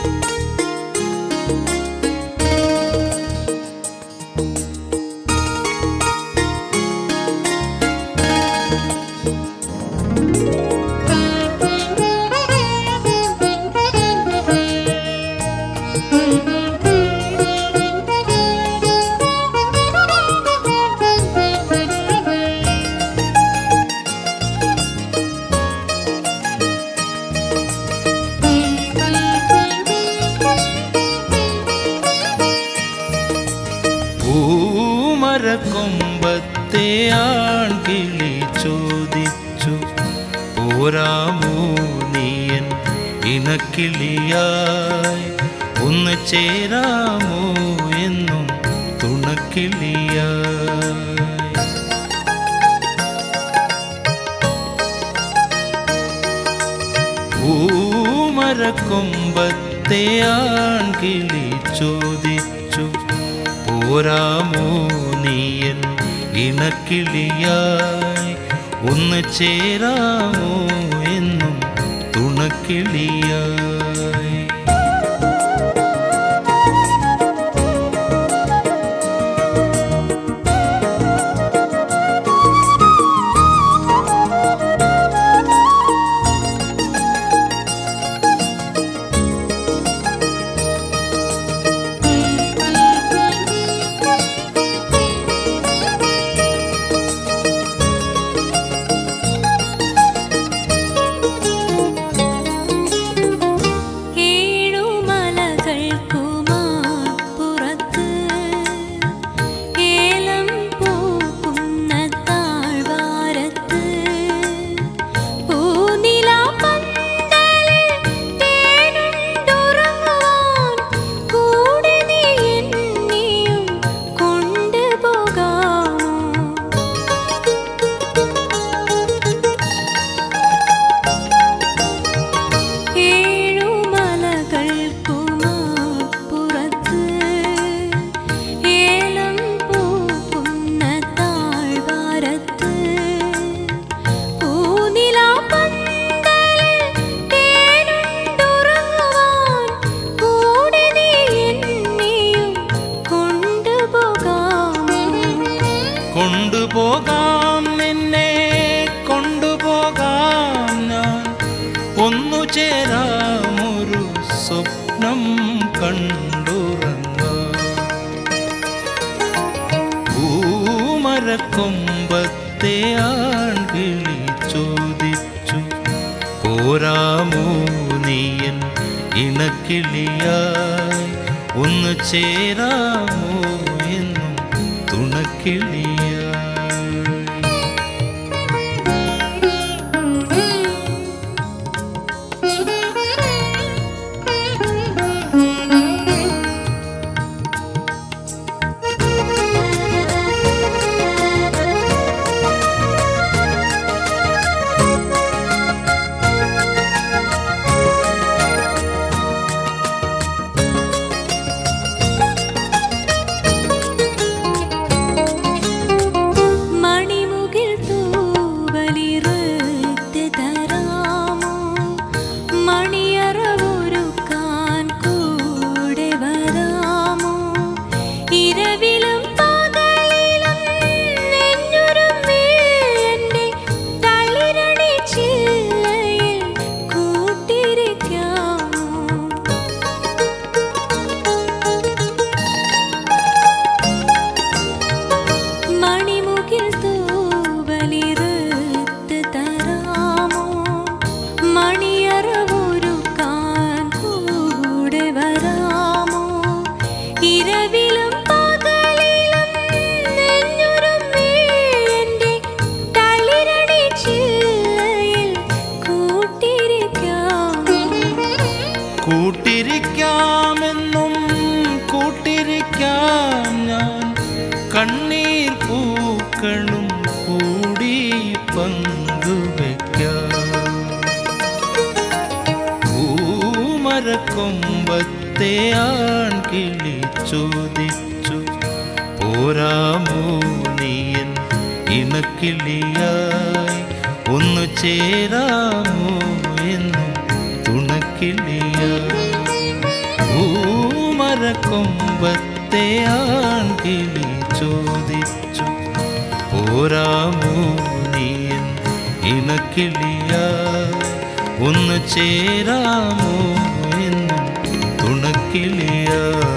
പൂമരക്കൊമ്പത്തെ ആൺകിളി ചോദിച്ചു പോരാമോ നീയൻ ഇണക്കിളിയായി ഒന്ന് ചേരാമോ എന്നും തുണക്കിളിയായി പൂമരക്കൊമ്പത്തെ ആൺകിളി ചോദിച്ചു പോരാമോ നീയൻ ഇണക്കിളിയായി ഒന്ന് ചേരാമോ എന്നും തുണക്കിളിയായി ഏഴുമലകൾക്കുമാപ്പുറത്ത് ഏലം പൂക്കുന്ന താഴ്വാരത്ത് പൂനിലാപ്പന്തലിൽ തേനുണ്ടുറങ്ങുവാൻ കൂടെ നീ എന്നെയും കൊണ്ടുപോകാമോ ഏഴുമലകൾക്കുമാപ്പുറത്ത് ഏലം പൂക്കുന്ന താഴ്വാരത്ത് പൂനിലാപ്പന്തലിൽ തേനുണ്ടുറങ്ങുവാൻ കൂടെ നീ എന്നെയും കൊണ്ടുപോകാമോ കൊണ്ടുപോകാം നിന്നെ കൊണ്ടുപോകാം ഞാൻ ഒന്നു ചേരാമൊരു സ്വപ്നം കണ്ടുറങ്ങാം പൂമരക്കൊമ്പത്തെ ആൺകിളി ചോദിച്ചു പോരാമോ നീയൻ ഇണക്കിളിയായി ഒന്ന് ചേരാമോ എന്നും തുണക്കിളിയായി മണിമുകിൽ തൂവലിറുത്ത് തരാമോ മണിയറവൊരുക്കാൻ കൂടെ വരാമോ ഇരവിലും പകലിലും നെഞ്ഞുരുമ്മി എൻ്റെ തളിരണി ചില്ലയിൽ കൂട്ടിരിക്കാമോ മണിമുകിൽ തൂവലിറുത്ത് തരാമോ മണിയറവൊരുക്കാൻ കൂടെ വരാമോ ഇരവിലും പകലിലും നെഞ്ഞുരുമ്മി എൻ്റെ തളിരണി ചില്ലയിൽ കൂട്ടിരിക്കാമോ കൂട്ടിരിക്കാമെന്നും കൂട്ടിരിക്കാം ഞാൻ കണ്ണീർ പൂക്കളും കൂടി പങ്കുവയ്ക്കാം പൂമരക്കൊമ്പത്തെ ആൺകിളി ചോദിച്ചു പോരാമോ നീയൻ ഇണക്കിളിയായി ഒന്ന് ചേരാമോ എന്നും തുണക്കിളിയായി പൂമരക്കൊമ്പത്തെ ആൺകിളി ചോദിച്ചു പോരാമോ നീയൻ ഇണക്കിളിയാ ഒന്ന് ചേരാമോ എന്നും തുണക്കിളിയാ